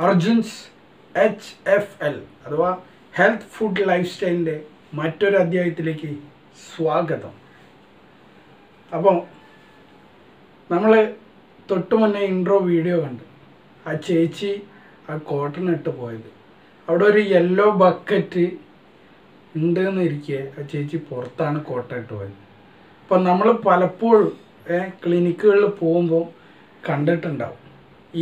അർജുൻസ് H F L അഥവാ health food life സ്റ്റൈലിൻ്റെ മറ്റൊരു അധ്യായത്തിലേക്ക് സ്വാഗതം അപ്പോൾ നമ്മൾ തൊട്ട് മുന്നേ ഇൻട്രോ വീഡിയോ കണ്ടു ആ ചേച്ചി ആ കോട്ടൺ ഇട്ട് പോയത് അവിടെ ഒരു യെല്ലോ ബക്കറ്റ് ഉണ്ട് എന്നിരിക്കെ ആ ചേച്ചി പുറത്താണ് കോട്ട ഇട്ട് പോയത് അപ്പം നമ്മൾ പലപ്പോഴും ക്ലിനിക്കുകളിൽ പോകുമ്പോൾ കണ്ടിട്ടുണ്ടാവും ഈ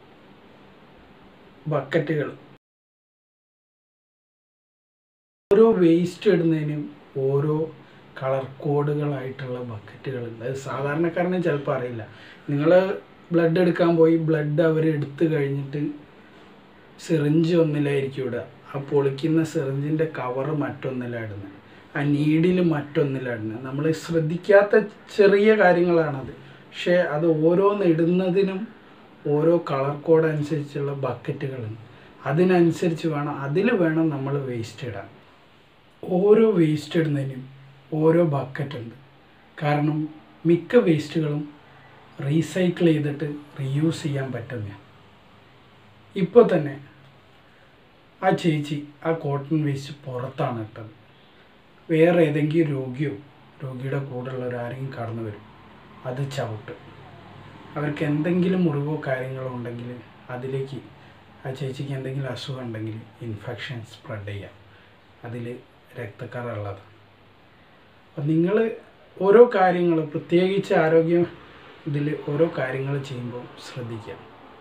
ബക്കറ്റുകൾ ഓരോ വേസ്റ്റ് ഇടുന്നതിനും ഓരോ കളർ കോഡുകളായിട്ടുള്ള ബക്കറ്റുകളുണ്ട് അത് സാധാരണക്കാരന് ചിലപ്പോൾ അറിയില്ല നിങ്ങൾ ബ്ലഡ് എടുക്കാൻ പോയി ബ്ലഡ് അവർ എടുത്തു കഴിഞ്ഞിട്ട് സിറിഞ്ച് ഒന്നിലായിരിക്കും ഇടുക ആ പൊളിക്കുന്ന സിറിഞ്ചിൻ്റെ കവറ് മറ്റൊന്നിലാണ് ഇടുന്നത് ആ നീഡിൽ മറ്റൊന്നിലാണ് ഇടുന്നത് നമ്മൾ ശ്രദ്ധിക്കാത്ത ചെറിയ കാര്യങ്ങളാണത് പക്ഷേ അത് ഓരോന്ന് ഇടുന്നതിനും ഓരോ കളർ കോഡ് അനുസരിച്ചുള്ള ബക്കറ്റുകളുണ്ട് അതിനനുസരിച്ച് വേണം അതിൽ വേണം നമ്മൾ വേസ്റ്റ് ഇടാൻ ഓരോ വേസ്റ്റ് ഇടുന്നതിനും ഓരോ ബക്കറ്റ് ഉണ്ട് കാരണം മിക്ക വേസ്റ്റുകളും റീസൈക്കിൾ ചെയ്തിട്ട് റീയൂസ് ചെയ്യാൻ പറ്റുന്ന ഇപ്പോൾ തന്നെ ആ ചേച്ചി ആ കോട്ടൺ വേസ്റ്റ് പുറത്താണ് ഇട്ടത് വേറെ ഏതെങ്കിലും രോഗിയോ രോഗിയുടെ കൂടെയുള്ളവർ ആരെങ്കിലും കടന്നു വരും അത് ചവിട്ട് അവർക്ക് എന്തെങ്കിലും മുറിവോ കാര്യങ്ങളോ ഉണ്ടെങ്കിൽ അതിലേക്ക് ആ ചേച്ചിക്ക് എന്തെങ്കിലും അസുഖം ഉണ്ടെങ്കിൽ ഇൻഫെക്ഷൻ സ്പ്രെഡ് ചെയ്യാം അതിൽ രക്തക്കറ അപ്പം നിങ്ങൾ ഓരോ കാര്യങ്ങൾ പ്രത്യേകിച്ച് ആരോഗ്യം ഇതിൽ ഓരോ കാര്യങ്ങൾ ചെയ്യുമ്പോൾ ശ്രദ്ധിക്കുക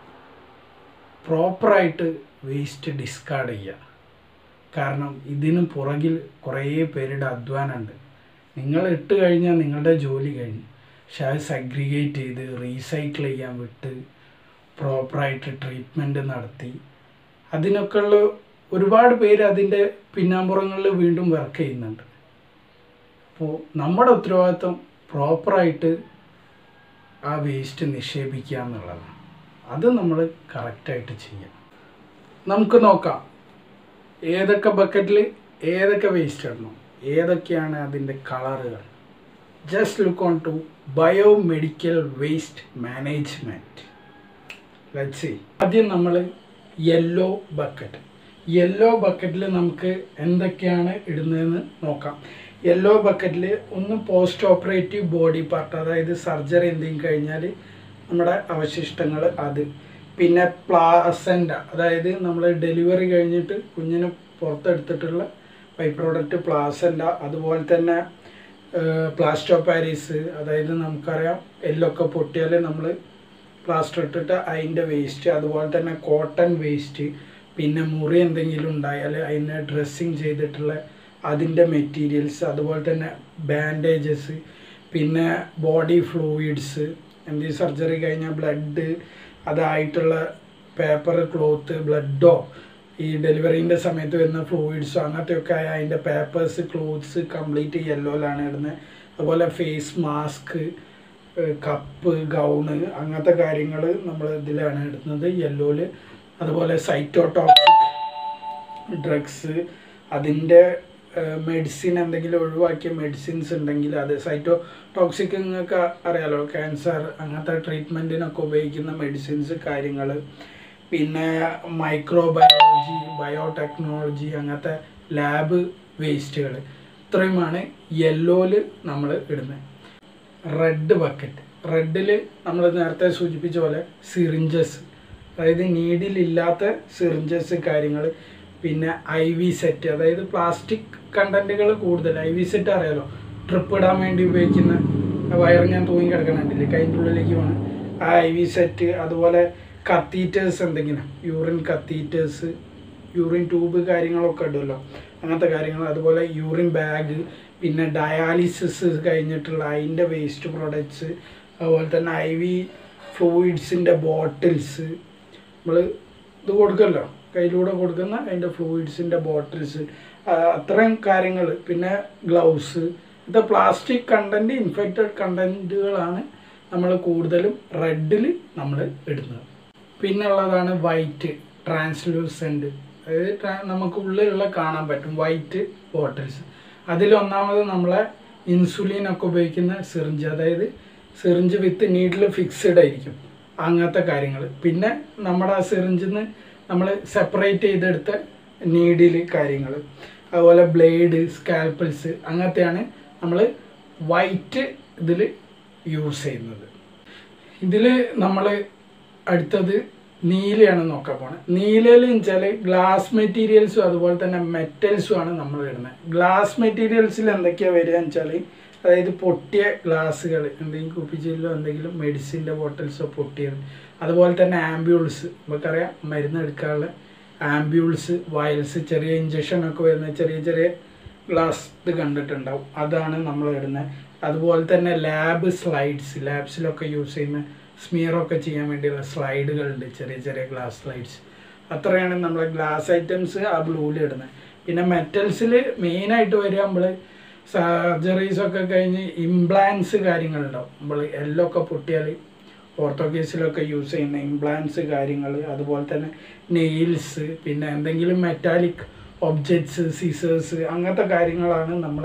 പ്രോപ്പറായിട്ട് വേസ്റ്റ് ഡിസ്കാർഡ് ചെയ്യുക കാരണം ഇതിന് പുറകിൽ കുറേ പേരുടെ അധ്വാനമുണ്ട് നിങ്ങൾ ഇട്ട് കഴിഞ്ഞാൽ നിങ്ങളുടെ ജോലി കഴിഞ്ഞു പക്ഷെ അത് സഗ്രിഗേറ്റ് ചെയ്ത് റീസൈക്കിൾ ചെയ്യാൻ വിട്ട് പ്രോപ്പറായിട്ട് ട്രീറ്റ്മെൻറ്റ് നടത്തി അതിനൊക്കെയുള്ള ഒരുപാട് പേര് അതിൻ്റെ പിന്നാമ്പുറങ്ങളിൽ വീണ്ടും വർക്ക് ചെയ്യുന്നുണ്ട് അപ്പോൾ നമ്മുടെ ഉത്തരവാദിത്വം പ്രോപ്പറായിട്ട് ആ വേസ്റ്റ് നിക്ഷേപിക്കുക എന്നുള്ളതാണ് അത് നമ്മൾ കറക്റ്റായിട്ട് ചെയ്യാം നമുക്ക് നോക്കാം ഏതൊക്കെ ബക്കറ്റിൽ ഏതൊക്കെ വേസ്റ്റ് ഇടണം ഏതൊക്കെയാണ് അതിൻ്റെ കളറുകൾ just look on to biomedical waste management let's see ആദ്യം നമ്മൾ യെല്ലോ ബക്കറ്റ് യെല്ലോ ബക്കറ്റിൽ നമുക്ക് എന്തൊക്കെയാണ് ഇടുന്നതെന്ന് നോക്കാം യെല്ലോ ബക്കറ്റിൽ ഒന്ന് പോസ്റ്റ് ഓപ്പറേറ്റീവ് ബോഡി പാർട്ട് അതായത് സർജറി എന്തെങ്കിലും കഴിഞ്ഞാൽ നമ്മുടെ അവശിഷ്ടങ്ങൾ അത് പിന്നെ പ്ലാസൻ്റ അതായത് നമ്മൾ ഡെലിവറി കഴിഞ്ഞിട്ട് കുഞ്ഞിന് പുറത്തെടുത്തിട്ടുള്ള ബൈ പ്രോഡക്റ്റ് പ്ലാസൻ്റ അതുപോലെ തന്നെ പ്ലാസ്റ്റോ പാരീസ് അതായത് നമുക്കറിയാം എല്ലൊക്കെ പൊട്ടിയാൽ നമ്മൾ പ്ലാസ്റ്റർ ഇട്ടിട്ട് അതിൻ്റെ വേസ്റ്റ് അതുപോലെ തന്നെ കോട്ടൺ വേസ്റ്റ് പിന്നെ മുറി എന്തെങ്കിലും ഉണ്ടായാൽ അതിനെ ഡ്രസ്സിങ് ചെയ്തിട്ടുള്ള അതിൻ്റെ മെറ്റീരിയൽസ് അതുപോലെ തന്നെ ബാൻഡേജസ് പിന്നെ ബോഡി ഫ്ലൂയിഡ്സ് എന്തെങ്കിലും സർജറി കഴിഞ്ഞാൽ ബ്ലഡ് അതായിട്ടുള്ള പേപ്പർ ക്ലോത്ത് ബ്ലഡോ ഈ ഡെലിവറീൻ്റെ സമയത്ത് വരുന്ന ഫ്ലൂയിഡ്സോ അങ്ങനത്തെയൊക്കെ ആയ അതിൻ്റെ പേപ്പേഴ്സ് ക്ലോത്ത്സ് കംപ്ലീറ്റ് യെല്ലോയിലാണ് ഇടുന്നത് അതുപോലെ ഫേസ് മാസ്ക് കപ്പ് ഗൗണ് അങ്ങനത്തെ കാര്യങ്ങൾ നമ്മൾ ഇതിലാണ് ഇടുന്നത് യെല്ലോയിൽ അതുപോലെ സൈറ്റോടോക്സിക് ഡ്രഗ്സ് അതിൻ്റെ മെഡിസിൻ എന്തെങ്കിലും ഒഴിവാക്കിയ മെഡിസിൻസ് ഉണ്ടെങ്കിൽ അത് സൈറ്റോ ടോക്സിക് നിങ്ങൾക്ക് അറിയാലോ ക്യാൻസർ അങ്ങനത്തെ ട്രീറ്റ്മെൻറ്റിനൊക്കെ ഉപയോഗിക്കുന്ന മെഡിസിൻസ് കാര്യങ്ങൾ പിന്നെ മൈക്രോബയോളജി ബയോടെക്നോളജി അങ്ങനത്തെ ലാബ് വേസ്റ്റുകൾ ഇത്രയുമാണ് യെല്ലോയിൽ നമ്മൾ ഇടുന്നത് റെഡ് ബക്കറ്റ് റെഡിൽ നമ്മൾ നേരത്തെ സൂചിപ്പിച്ച പോലെ സിറിഞ്ചസ് അതായത് നീഡിലില്ലാത്ത സിറിഞ്ചസ് കാര്യങ്ങൾ പിന്നെ ഐ വി സെറ്റ് അതായത് പ്ലാസ്റ്റിക് കണ്ടൻറ്റുകൾ കൂടുതൽ ഐ വി സെറ്റ് അറിയാലോ ട്രിപ്പ് ഇടാൻ വേണ്ടി ഉപയോഗിക്കുന്ന വയർ ഞാൻ തൂങ്ങി കിടക്കണുണ്ടല്ലേ കൈൻ്റെ ഉള്ളിലേക്ക് പോകണം ആ ഐ വി സെറ്റ് അതുപോലെ കത്തീറ്റേഴ്സ് എന്തെങ്കിലും യൂറിൻ കത്തീറ്റേഴ്സ് യൂറിൻ ട്യൂബ് കാര്യങ്ങളൊക്കെ ഇടുമല്ലോ അങ്ങനത്തെ കാര്യങ്ങൾ അതുപോലെ യൂറിൻ ബാഗ് പിന്നെ ഡയാലിസിസ് കഴിഞ്ഞിട്ടുള്ള അതിൻ്റെ വേസ്റ്റ് പ്രോഡക്ട്സ് അതുപോലെ തന്നെ ഐ വി ഫ്ലൂയിഡ്സിൻ്റെ ബോട്ടിൽസ് നമ്മൾ ഇത് കൊടുക്കുമല്ലോ കയ്യിലൂടെ കൊടുക്കുന്ന അതിൻ്റെ ഫ്ലൂയിഡ്സിൻ്റെ ബോട്ടിൽസ് അത്രയും കാര്യങ്ങൾ പിന്നെ ഗ്ലൗസ് ഇത് പ്ലാസ്റ്റിക് കണ്ടൻറ്റ് ഇൻഫെക്റ്റഡ് കണ്ടൻറ്റുകളാണ് നമ്മൾ കൂടുതലും റെഡിൽ നമ്മൾ ഇടുന്നത് പിന്നെ ഉള്ളതാണ് വൈറ്റ് ട്രാൻസ്ലൂസൻറ്റ് അതായത് ട്രാ- നമുക്ക് ഉള്ളിലുള്ള കാണാൻ പറ്റും വൈറ്റ് ബോട്ടിൽസ് അതിലൊന്നാമത് നമ്മളെ ഇൻസുലിൻ ഒക്കെ ഉപയോഗിക്കുന്ന സിറിഞ്ച് അതായത് സിറിഞ്ച് വിത്ത് നീഡിൽ ഫിക്സ്ഡ് ആയിരിക്കും അങ്ങനത്തെ കാര്യങ്ങൾ പിന്നെ നമ്മുടെ ആ സിറിഞ്ചിൽ നിന്ന് നമ്മൾ സെപ്പറേറ്റ് ചെയ്തെടുത്ത നീഡിൽ കാര്യങ്ങൾ അതുപോലെ ബ്ലേഡ് സ്കാൽപ്പിൾസ് അങ്ങനത്തെയാണ് നമ്മൾ വൈറ്റ് ഇതിൽ യൂസ് ചെയ്യുന്നത് ഇതിൽ നമ്മൾ അടുത്തത് നീലയാണ് നോക്കാൻ പോണത് നീലയിൽ വെച്ചാൽ ഗ്ലാസ് മെറ്റീരിയൽസും അതുപോലെ തന്നെ മെറ്റൽസും ആണ് നമ്മൾ ഇടുന്നത് ഗ്ലാസ് മെറ്റീരിയൽസിൽ എന്തൊക്കെയാണ് വരിക വെച്ചാൽ അതായത് പൊട്ടിയ ഗ്ലാസ്സുകൾ എന്തെങ്കിലും കുപ്പിച്ചില്ലോ എന്തെങ്കിലും മെഡിസിൻ്റെ ബോട്ടിൽസോ പൊട്ടിയത് അതുപോലെ തന്നെ ആംബ്യൂൾസ് നമുക്കറിയാം മരുന്ന് എടുക്കാനുള്ള ആംബ്യൂൾസ് വയൽസ് ചെറിയ ഇഞ്ചക്ഷൻ ഒക്കെ വരുന്ന ചെറിയ ചെറിയ ഗ്ലാസ് ഇത് കണ്ടിട്ടുണ്ടാവും അതാണ് നമ്മൾ ഇടുന്നത് അതുപോലെ തന്നെ ലാബ് സ്ലൈഡ്സ് ലാബ്സിലൊക്കെ യൂസ് ചെയ്യുന്ന സ്മിയറൊക്കെ ചെയ്യാൻ വേണ്ടിയുള്ള സ്ലൈഡുകളുണ്ട് ചെറിയ ചെറിയ ഗ്ലാസ് സ്ലൈഡ്സ് അത്രയാണ് നമ്മൾ ഗ്ലാസ് ഐറ്റംസ് ആ ബ്ലൂവിൽ ഇടുന്നത് പിന്നെ മെറ്റൽസിൽ മെയിനായിട്ട് വരിക നമ്മൾ സർജറീസ് ഒക്കെ കഴിഞ്ഞ് ഇംപ്ലാൻസ് കാര്യങ്ങളുണ്ടാവും നമ്മൾ എല്ലൊക്കെ പൊട്ടിയാൽ ഓർത്തോക്കേസിലൊക്കെ യൂസ് ചെയ്യുന്ന ഇംപ്ലാൻസ് കാര്യങ്ങൾ അതുപോലെ തന്നെ നെയിൽസ് പിന്നെ എന്തെങ്കിലും മെറ്റാലിക് ഒബ്ജക്ട്സ് സീസേഴ്സ് അങ്ങനത്തെ കാര്യങ്ങളാണ് നമ്മൾ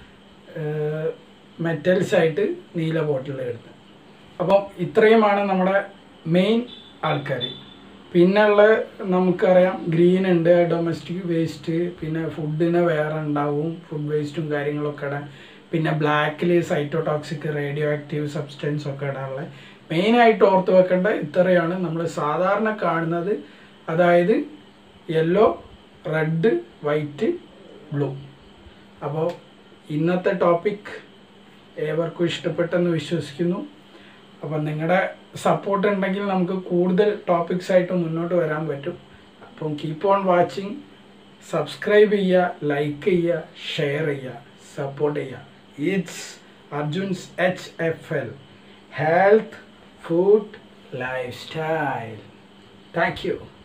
മെറ്റൽസ് ആയിട്ട് നീല ബോട്ടിൽ എടുത്തത് അപ്പം ഇത്രയുമാണ് നമ്മുടെ മെയിൻ ആൾക്കാർ പിന്നെയുള്ള നമുക്കറിയാം ഗ്രീൻ ഉണ്ട് ഡൊമസ്റ്റിക് വേസ്റ്റ് പിന്നെ ഫുഡിന് വേറെ ഉണ്ടാവും ഫുഡ് വേസ്റ്റും കാര്യങ്ങളൊക്കെ ഇടാൻ പിന്നെ ബ്ലാക്കിൽ സൈറ്റോടോക്സിക് റേഡിയോ ആക്റ്റീവ് സബ്സ്റ്റൻസ് ഒക്കെ ഇടാനുള്ള മെയിനായിട്ട് ഓർത്ത് വെക്കേണ്ട ഇത്രയാണ് നമ്മൾ സാധാരണ കാണുന്നത് അതായത് യെല്ലോ റെഡ് വൈറ്റ് ബ്ലൂ അപ്പോൾ ഇന്നത്തെ ടോപ്പിക് ഏവർക്കും ഇഷ്ടപ്പെട്ടെന്ന് വിശ്വസിക്കുന്നു അപ്പം നിങ്ങളുടെ സപ്പോർട്ട് ഉണ്ടെങ്കിൽ നമുക്ക് കൂടുതൽ ടോപ്പിക്സ് ആയിട്ട് മുന്നോട്ട് വരാൻ പറ്റും അപ്പം കീപ്പ് ഓൺ വാച്ചിങ് സബ്സ്ക്രൈബ് ചെയ്യുക ലൈക്ക് ചെയ്യുക ഷെയർ ചെയ്യുക സപ്പോർട്ട് ചെയ്യുക it's Arjun's H F L health food life style thank U